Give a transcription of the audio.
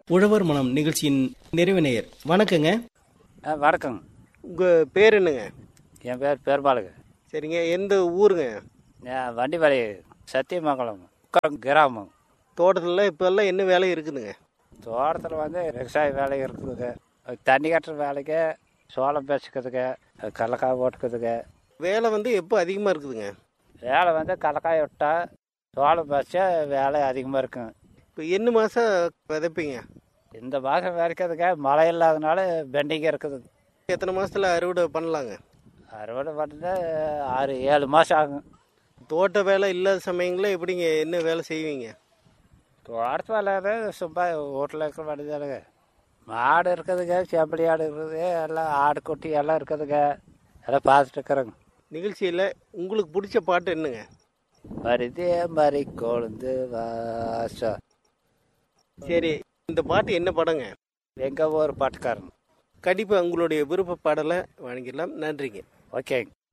உழவர் மனம் நிகழ்ச்சியின் நிறைவு நேயர் வணக்கங்க ஆ வணக்கங்க உங்கள் பேர் என்னங்க என் பேர் பெருமாளுங்க சரிங்க எந்த ஊருங்க நான் வண்டிமலை சத்தியமங்கலம் குக்கம் கிராமம் தோட்டத்தில் இப்போல்லாம் என்ன வேலை இருக்குதுங்க தோட்டத்தில் வந்து விவசாய வேலை இருக்குதுங்க தண்ணி கட்டுற வேலைக்கு சோளம் பேசிக்கிறதுக்கு கடலக்காய் போட்டுக்கிறதுக்கு வேலை வந்து எப்போ அதிகமாக இருக்குதுங்க வேலை வந்து கடலக்காய் விட்டால் சோளம் பேசிச்சா வேலை அதிகமாக இருக்குங்க இப்போ என்ன மாதம் விதைப்பீங்க இந்த மாதம் வரைக்கிறதுக்கு மழை இல்லாதனால பெண்டிங்க இருக்குது எத்தனை மாதத்தில் அறுவடை பண்ணலாங்க அறுவடை பண்ணுறது ஆறு ஏழு மாதம் ஆகும் தோட்ட வேலை இல்லாத சமயங்களில் எப்படிங்க என்ன வேலை செய்வீங்க தோட்டத்து வேலை தான் சும்மா வீட்டில் இருக்கிற வேண்டியதானுங்க மாடு இருக்குதுங்க செம்பளி ஆடு இருக்குது எல்லாம் ஆடு குட்டி எல்லாம் இருக்குதுங்க எல்லாம் பார்த்துட்டு இருக்கிறேங்க நிகழ்ச்சியில் உங்களுக்கு பிடிச்ச பாட்டு என்னங்க மருதே மறி கொழுந்து வாசம் சரி இந்த பாட்டு என்ன படங்க எங்கள் ஊர் பாட்டுக்காரன் கண்டிப்பாக உங்களுடைய விருப்ப பாடலை வழங்கிடலாம் நன்றிங்க ஓகேங்க